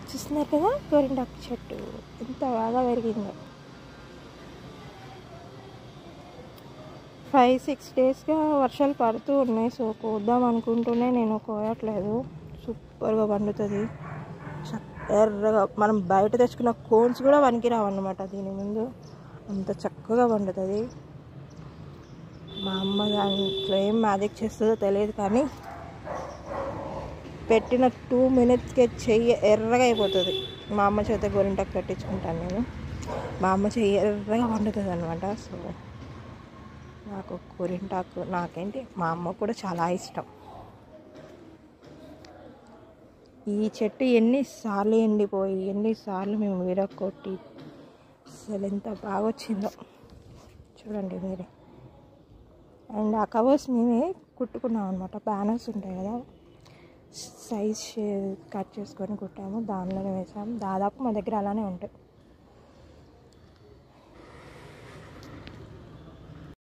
చూస్తున్నారు కదా గోరింటాకు చెట్టు ఎంత బాగా పెరిగిందో ఫైవ్ సిక్స్ డేస్గా వర్షాలు పడుతూ ఉన్నాయి సో కోద్దాం అనుకుంటూనే నేను కోయట్లేదు సూపర్గా పండుతుంది చక్- ఎర్రగా మనం బయట తెచ్చుకున్న కోన్స్ కూడా పనికిరావు అన్నమాట దీని ముందు అంత చక్కగా పండుతుంది మా అమ్మ దాంట్లో ఏం మ్యాజిక్ చేస్తుందో తెలియదు కానీ పెట్టిన టూ మినిట్స్కే చెయ్యి ఎర్రగా అయిపోతుంది మా అమ్మ చేత గోరింటాకు పెట్టించుకుంటాను నేను మా అమ్మ చెయ్యి ఎర్రగా వండుతుంది అనమాట సో నాకు గోరింటాకు నాకేంటి మా అమ్మ కూడా చాలా ఇష్టం ఈ చెట్టు ఎన్నిసార్లు ఎండిపోయి ఎన్నిసార్లు మేము విరగొట్టి అసలు ఎంత బాగా వచ్చిందో చూడండి మీరే అండ్ ఆ కవర్స్ మేమే కుట్టుకున్నాం అనమాట బ్యానర్స్ ఉంటాయి కదా సైజ్ కట్ చేసుకొని కుట్టాము దానిలోనే వేసాము దాదాపు మా దగ్గర అలానే ఉంటాయి